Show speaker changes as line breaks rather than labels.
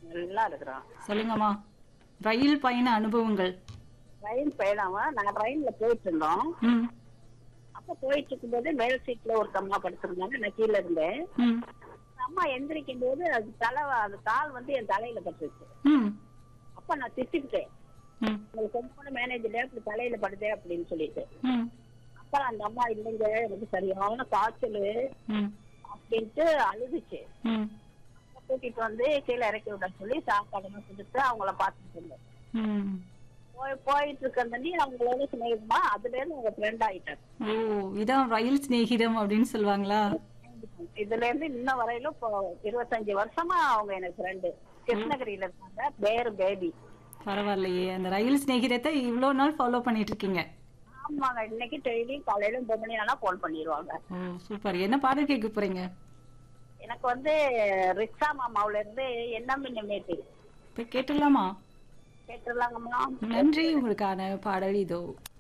நல்லா இருக்கிறோம்
சொல்லுங்கம்மா ரயில் பயண அனுபவங்கள்
ரயில் பயணமா நாங்க ட்ரெயின்ல போயிட்டு இருந்தோம்
ம்
அப்ப போயிட்டு இருக்கும்போது மேல் சீட்ல ஒரு அம்மா படுத்திருந்தாங்க நான் கீழே இருந்தேன்
ம்
அந்த அம்மா எந்திரிக்கும் போது அது தலை அந்த கால் வந்து என் தலையில பட்டுருச்சு
ம்
அப்ப நான் திட்டிவிட்டேன்
ம்
உங்களுக்கு கொஞ்சம் மேனேஜர் அப்படி தலையில படுதே அப்படின்னு சொல்லிட்டு
ம்
அப்புறம் அந்த அம்மா இல்லைங்க எனக்கு சரியான காய்ச்சல்
ம்
அப்படின்ட்டு அழுதுச்சு
ம்
கூட்டிட்டு வந்து கீழே இறக்கி விட சொல்லி சாப்பாடுலாம் கொடுத்து அவங்கள பார்த்துட்டு இருந்தேன்
ம்
போய் போயிட்டு இருக்கிறதண்டி அவங்களோட சிநேகமா அதுல இருந்து அவங்க ஃப்ரெண்ட் ஆயிட்டாரு
ஓ இதான் ரயில் சிநேகிதம் அப்படின்னு சொல்லுவாங்களா
இதுல இருந்து இன்ன வரையிலும் இப்போ இருபத்தஞ்சு வருஷமா அவங்க எனக்கு ஃப்ரெண்டு கிருஷ்ணகிரியில இருக்காங்க பேரு பேபி
பரவாயில்லையே அந்த ரயில் சிநேகிதத்தை இவ்வளோ நாள் ஃபாலோ பண்ணிட்டு இருக்கீங்க
ஆமாங்க இன்னைக்கு டெய்லி காலையில ஒன்பது மணி ஆனா போன் பண்ணிடுவாங்க
ஓ சூப்பர் என்ன பாடல் கேட்க போறீங்க
எனக்கு வந்து ரிக்ஷா மாமாவுல இருந்து என்ன மின்னமேட்டு
இப்போ கேட்டுடலாமா
கேட்டுடலாங்கம்மா
நன்றி உங்களுக்கான பாடல் இதோ